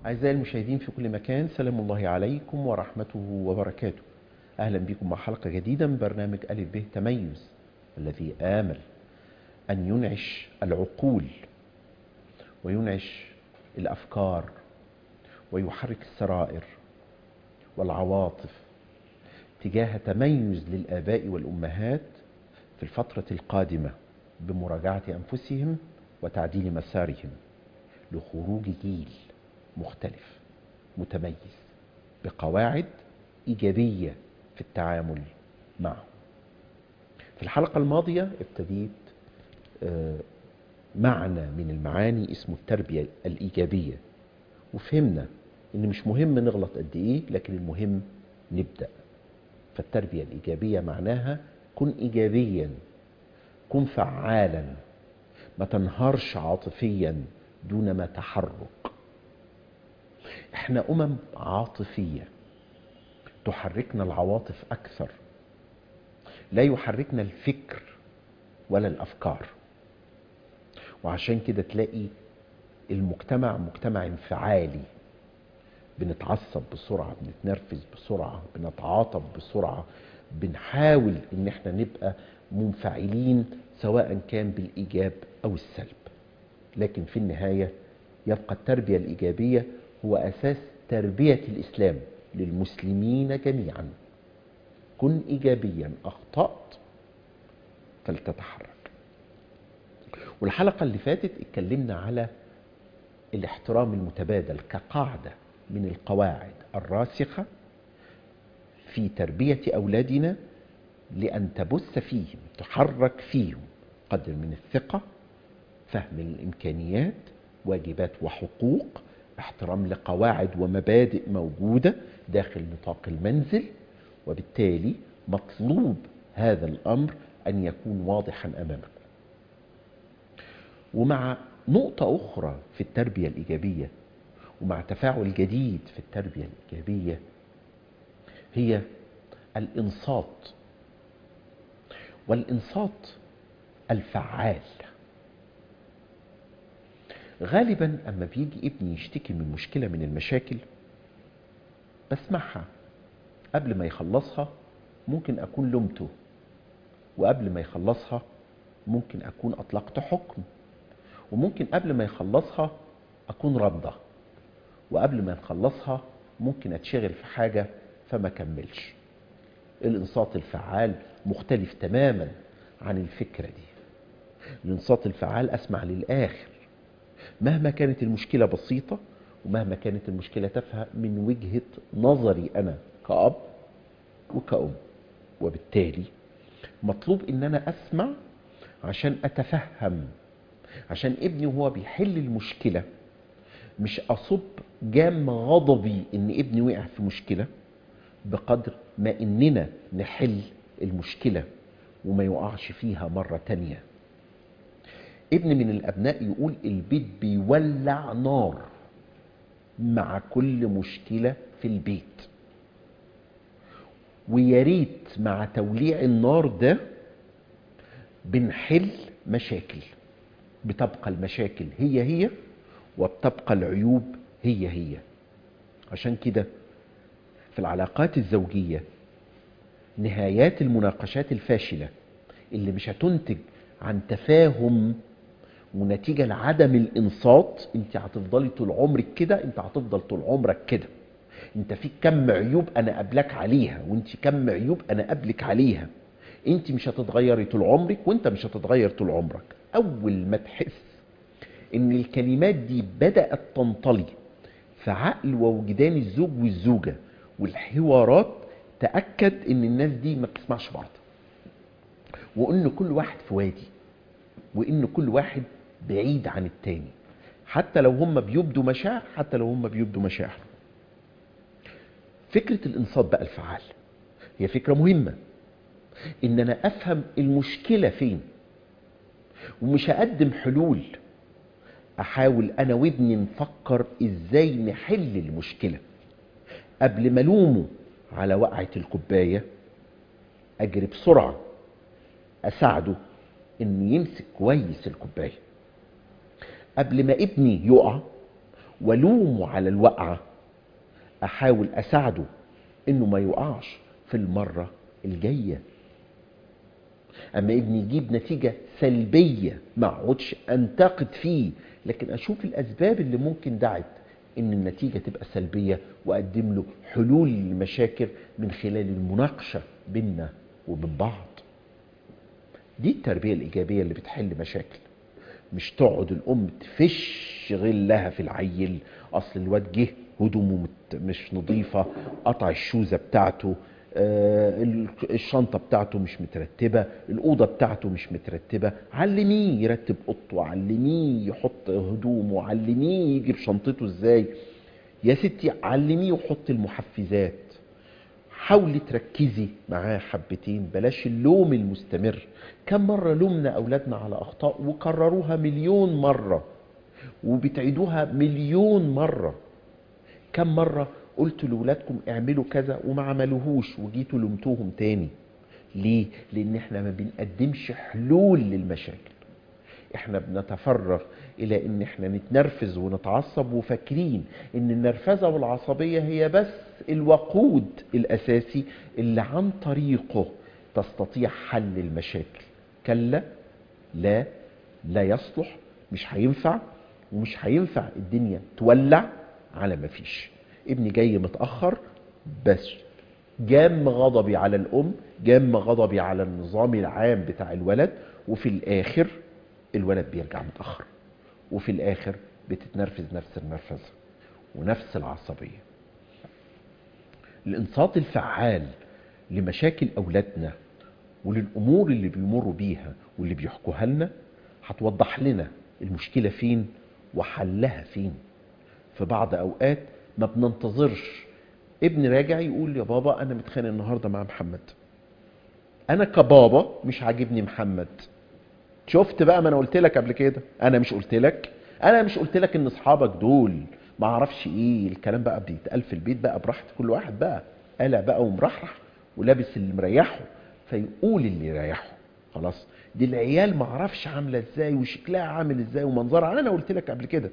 أعزائي المشاهدين في كل مكان سلام الله عليكم ورحمته وبركاته أهلا بكم مع حلقة جديدة من برنامج ألف به تميز الذي آمل أن ينعش العقول وينعش الأفكار ويحرك السرائر والعواطف تجاه تميز للآباء والأمهات في الفترة القادمة بمراجعة أنفسهم وتعديل مسارهم لخروج جيل مختلف متميز بقواعد إيجابية في التعامل معه في الحلقة الماضية ابتديت معنى من المعاني اسمه التربية الإيجابية وفهمنا إن مش مهم نغلط قد إيه لكن المهم نبدأ فالتربية الإيجابية معناها كن إيجابيا كن فعالا ما تنهارش عاطفيا دون ما تحرك احنا أمم عاطفية تحركنا العواطف أكثر لا يحركنا الفكر ولا الأفكار وعشان كده تلاقي المجتمع مجتمع انفعالي بنتعصب بسرعة بنتنرفز بسرعة بنتعاطف بسرعة بنحاول ان احنا نبقى منفعلين سواء كان بالإيجاب أو السلب لكن في النهاية يبقى التربية الإيجابية هو أساس تربية الإسلام للمسلمين جميعا كن إيجابيا أخطأت فلتتحرك والحلقة اللي فاتت اتكلمنا على الاحترام المتبادل كقاعدة من القواعد الراسخة في تربية أولادنا لأن تبث فيهم تحرك فيهم قدر من الثقة فهم الإمكانيات واجبات وحقوق احترام لقواعد ومبادئ موجودة داخل نطاق المنزل وبالتالي مطلوب هذا الأمر أن يكون واضحا أمامك ومع نقطة أخرى في التربية الإيجابية ومع تفاعل جديد في التربية الإيجابية هي الإنصات والإنصات الفعال غالبا أما بيجي ابني يشتكي من مشكلة من المشاكل بسمعها قبل ما يخلصها ممكن أكون لمته وقبل ما يخلصها ممكن أكون أطلقت حكم وممكن قبل ما يخلصها أكون رضى وقبل ما يخلصها ممكن أتشغل في حاجة فما كملش الإنصات الفعال مختلف تماما عن الفكرة دي الإنصات الفعال أسمع للآخر مهما كانت المشكلة بسيطة ومهما كانت المشكلة تافهة من وجهة نظري أنا كأب وكأم وبالتالي مطلوب إن أنا أسمع عشان أتفهم عشان ابني وهو بيحل المشكلة مش أصب جام غضبي إن ابني وقع في مشكلة بقدر ما إننا نحل المشكلة وما يقعش فيها مرة تانية ابن من الأبناء يقول البيت بيولع نار مع كل مشكلة في البيت وياريت مع توليع النار ده بنحل مشاكل بتبقى المشاكل هي هي وبتبقى العيوب هي هي عشان كده في العلاقات الزوجية نهايات المناقشات الفاشلة اللي مش هتنتج عن تفاهم ونتيجة لعدم الإنصات انت هتفضلي طول عمرك كده انت هتفضل طول عمرك كده انت فيك كم عيوب انا قبلك عليها وانت كم عيوب انا قبلك عليها انت مش هتتغيري طول عمرك وانت مش هتتغير طول عمرك اول ما تحس ان الكلمات دي بدأت تنطلي في عقل ووجدان الزوج والزوجة والحوارات تأكد ان الناس دي ما بتسمعش بعض وان كل واحد في وادي وان كل واحد بعيد عن التاني حتى لو هم بيبدوا مشاعر حتى لو هم بيبدوا مشاعر فكرة الانصات بقى الفعال هي فكرة مهمة ان انا افهم المشكلة فين ومش هقدم حلول احاول انا وابني نفكر ازاي نحل المشكلة قبل ما الومه على وقعة الكوباية اجري بسرعة اساعده انه يمسك كويس الكوباية قبل ما ابني يقع ولومه على الوقعة احاول اساعده انه ما يقعش في المرة الجاية اما ابني يجيب نتيجة سلبية ما اقعدش انتقد فيه لكن اشوف الاسباب اللي ممكن دعت ان النتيجة تبقى سلبية واقدم له حلول للمشاكل من خلال المناقشة بيننا وبين بعض دي التربية الايجابية اللي بتحل مشاكل مش تقعد الام تفش غلها في العيل اصل الواد جه هدومه مت- مش نظيفة قطع الشوزة بتاعته آه، ال- الشنطة بتاعته مش مترتبة الأوضة بتاعته مش مترتبة علميه يرتب أوضته علميه يحط هدومه علميه يجيب شنطته ازاي يا ستي علميه وحط المحفزات حاولي تركزي معاه حبتين بلاش اللوم المستمر كم مرة لومنا أولادنا على أخطاء وكرروها مليون مرة وبتعيدوها مليون مرة كم مرة قلت لولادكم اعملوا كذا وما عملوهوش وجيتوا لومتوهم تاني ليه؟ لأن احنا ما بنقدمش حلول للمشاكل احنا بنتفرغ الى ان احنا نتنرفز ونتعصب وفاكرين ان النرفزة والعصبية هي بس الوقود الاساسي اللي عن طريقه تستطيع حل المشاكل كلا لا لا يصلح مش هينفع ومش هينفع الدنيا تولع على ما فيش ابني جاي متأخر بس جام غضبي على الأم جام غضبي على النظام العام بتاع الولد وفي الآخر الولد بيرجع متأخر وفي الآخر بتتنرفز نفس النرفزة ونفس العصبية الانصات الفعال لمشاكل أولادنا وللأمور اللي بيمروا بيها واللي بيحكوها لنا هتوضح لنا المشكلة فين وحلها فين في بعض أوقات ما بننتظرش ابن راجع يقول يا بابا أنا متخانق النهاردة مع محمد أنا كبابا مش عاجبني محمد شفت بقى ما انا قلت لك قبل كده انا مش قلت لك انا مش قلت لك ان اصحابك دول ما اعرفش ايه الكلام بقى بيتقال في البيت بقى براحه كل واحد بقى قلع بقى ومرحرح ولابس اللي مريحه فيقول اللي يريحه خلاص دي العيال ما اعرفش عامله ازاي وشكلها عامل ازاي ومنظرها انا قلت لك قبل كده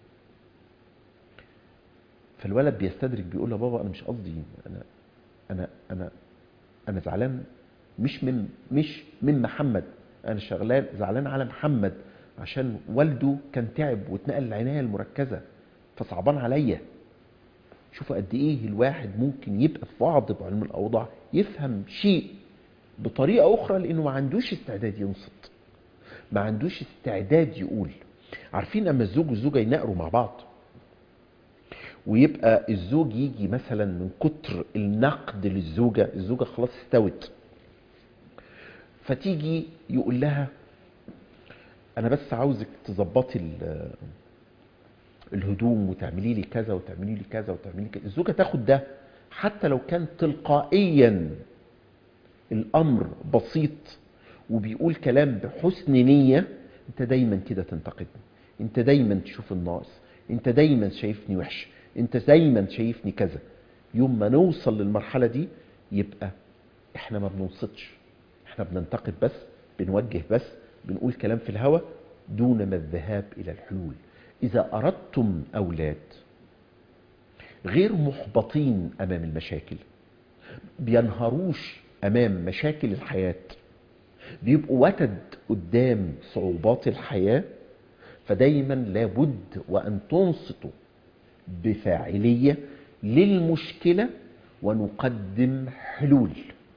فالولد بيستدرك بيقول له بابا انا مش قصدي انا انا انا انا زعلان مش من مش من محمد انا شغلان زعلان على محمد عشان والده كان تعب واتنقل العنايه المركزه فصعبان عليا شوفوا قد ايه الواحد ممكن يبقى في بعض علم الاوضاع يفهم شيء بطريقه اخرى لانه ما عندوش استعداد ينصت ما عندوش استعداد يقول عارفين اما الزوج والزوجه يناقروا مع بعض ويبقى الزوج يجي مثلا من كتر النقد للزوجه الزوجه خلاص استوت فتيجي يقول لها انا بس عاوزك تظبطي ال- الهدوم وتعملي لي كذا وتعملي لي كذا وتعملي لي كذا الزوجه تاخد ده حتى لو كان تلقائيا الامر بسيط وبيقول كلام بحسن نيه انت دايما كده تنتقدني انت دايما تشوف الناقص انت دايما شايفني وحش انت دايما شايفني كذا يوم ما نوصل للمرحله دي يبقى احنا ما بننصتش احنا بننتقد بس بنوجه بس بنقول كلام في الهوى دون ما الذهاب الى الحلول اذا اردتم اولاد غير محبطين امام المشاكل بينهروش امام مشاكل الحياه بيبقوا وتد قدام صعوبات الحياه فدايما لابد وان تنصتوا بفاعليه للمشكله ونقدم حلول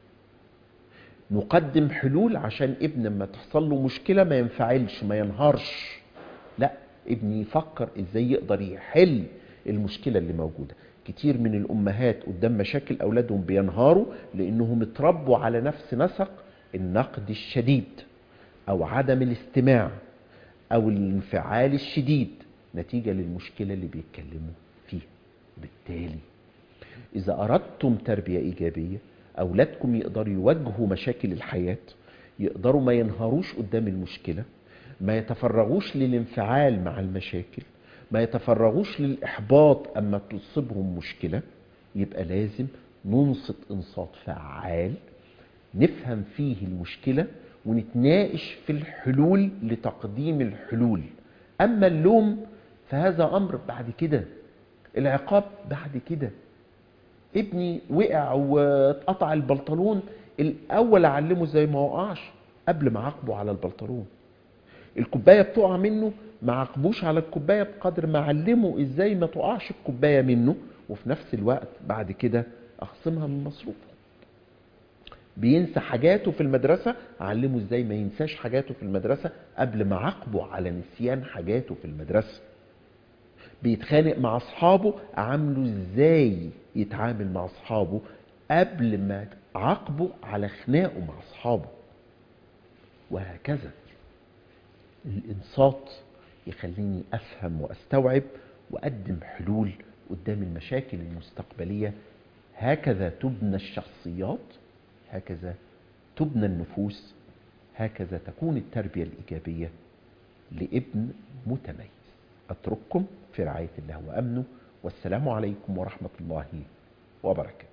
نقدم حلول عشان ابن لما تحصل له مشكله ما ينفعلش ما ينهارش لا ابني يفكر ازاي يقدر يحل المشكله اللي موجوده كتير من الامهات قدام مشاكل اولادهم بينهاروا لانهم اتربوا على نفس نسق النقد الشديد او عدم الاستماع او الانفعال الشديد نتيجه للمشكله اللي بيتكلموا فيها بالتالي إذا أردتم تربية إيجابية أولادكم يقدروا يواجهوا مشاكل الحياة يقدروا ما ينهاروش قدام المشكلة ما يتفرغوش للانفعال مع المشاكل ما يتفرغوش للإحباط أما تصيبهم مشكلة يبقى لازم ننصت إنصات فعال نفهم فيه المشكلة ونتناقش في الحلول لتقديم الحلول أما اللوم فهذا امر بعد كده العقاب بعد كده ابني وقع واتقطع البنطلون الاول اعلمه ازاي ما وقعش قبل ما اعاقبه على البنطلون الكوبايه بتقع منه ما عاقبوش على الكوبايه بقدر ما اعلمه ازاي ما تقعش الكوبايه منه وفي نفس الوقت بعد كده اخصمها من مصروفه بينسى حاجاته في المدرسة أعلمه إزاي ما ينساش حاجاته في المدرسة قبل ما عاقبه على نسيان حاجاته في المدرسة بيتخانق مع أصحابه أعامله إزاي يتعامل مع أصحابه قبل ما عاقبه على خناقه مع أصحابه وهكذا الإنصات يخليني أفهم وأستوعب وأقدم حلول قدام المشاكل المستقبلية هكذا تبنى الشخصيات هكذا تبنى النفوس هكذا تكون التربية الإيجابية لابن متميز أترككم في رعاية الله وأمنه والسلام عليكم ورحمة الله وبركاته